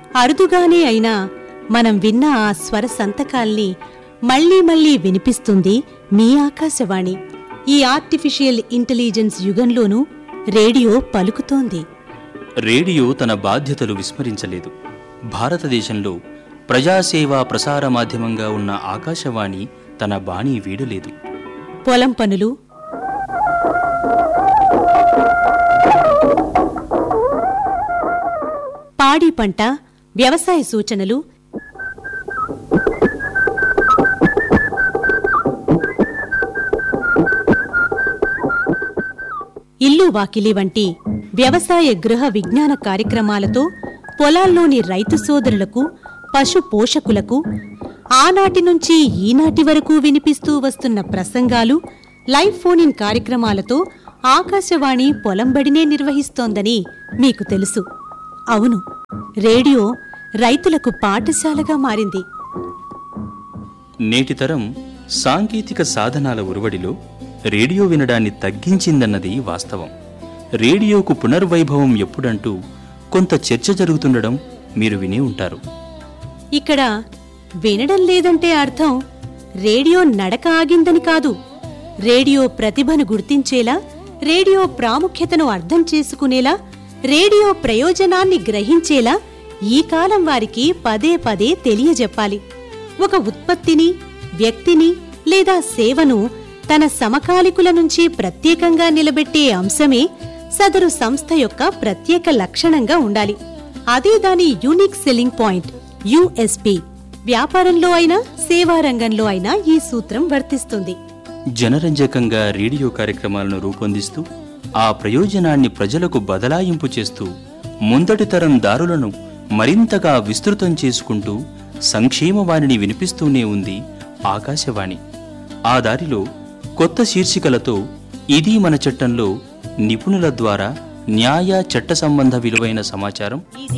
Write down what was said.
అరుదుగానే అయినా మనం విన్న ఆ స్వర సంతకాల్ని మళ్ళీ మళ్ళీ వినిపిస్తుంది మీ ఆకాశవాణి ఈ ఆర్టిఫిషియల్ ఇంటెలిజెన్స్ యుగంలోనూ రేడియో పలుకుతోంది రేడియో తన బాధ్యతలు విస్మరించలేదు భారతదేశంలో ప్రజాసేవా ప్రసార మాధ్యమంగా ఉన్న ఆకాశవాణి తన బాణీ వీడలేదు పొలం పనులు పాడి పంట వ్యవసాయ సూచనలు ఇల్లు వాకిలి వంటి వ్యవసాయ గృహ విజ్ఞాన కార్యక్రమాలతో పొలాల్లోని రైతు సోదరులకు పశు పోషకులకు ఆనాటి నుంచి ఈనాటి వరకు వినిపిస్తూ వస్తున్న ప్రసంగాలు లైవ్ ఫోన్ ఇన్ కార్యక్రమాలతో ఆకాశవాణి పొలంబడినే నిర్వహిస్తోందని మీకు తెలుసు అవును రేడియో రైతులకు పాఠశాలగా మారింది నేటి తరం సాంకేతిక సాధనాల ఉరువడిలో రేడియో వినడాన్ని తగ్గించిందన్నది వాస్తవం రేడియోకు పునర్వైభవం ఎప్పుడంటూ కొంత చర్చ జరుగుతుండడం మీరు వినే ఉంటారు ఇక్కడ వినడం లేదంటే అర్థం రేడియో నడక ఆగిందని కాదు రేడియో ప్రతిభను గుర్తించేలా రేడియో ప్రాముఖ్యతను అర్థం చేసుకునేలా రేడియో ప్రయోజనాన్ని గ్రహించేలా ఈ కాలం వారికి పదే పదే తెలియజెప్పాలి ఒక ఉత్పత్తిని వ్యక్తిని లేదా సేవను తన సమకాలికుల నుంచి ప్రత్యేకంగా నిలబెట్టే అంశమే సదరు సంస్థ యొక్క ప్రత్యేక లక్షణంగా ఉండాలి అదే దాని యూనిక్ సెల్లింగ్ పాయింట్ యుఎస్పి వ్యాపారంలో అయినా సేవా రంగంలో అయినా ఈ సూత్రం వర్తిస్తుంది జనరంజకంగా రేడియో కార్యక్రమాలను రూపొందిస్తూ ఆ ప్రయోజనాన్ని ప్రజలకు బదలాయింపు చేస్తూ ముందటి తరం దారులను మరింతగా విస్తృతం చేసుకుంటూ సంక్షేమవాణిని వినిపిస్తూనే ఉంది ఆకాశవాణి ఆ దారిలో కొత్త శీర్షికలతో ఇది మన చట్టంలో నిపుణుల ద్వారా న్యాయ చట్ట సంబంధ విలువైన సమాచారం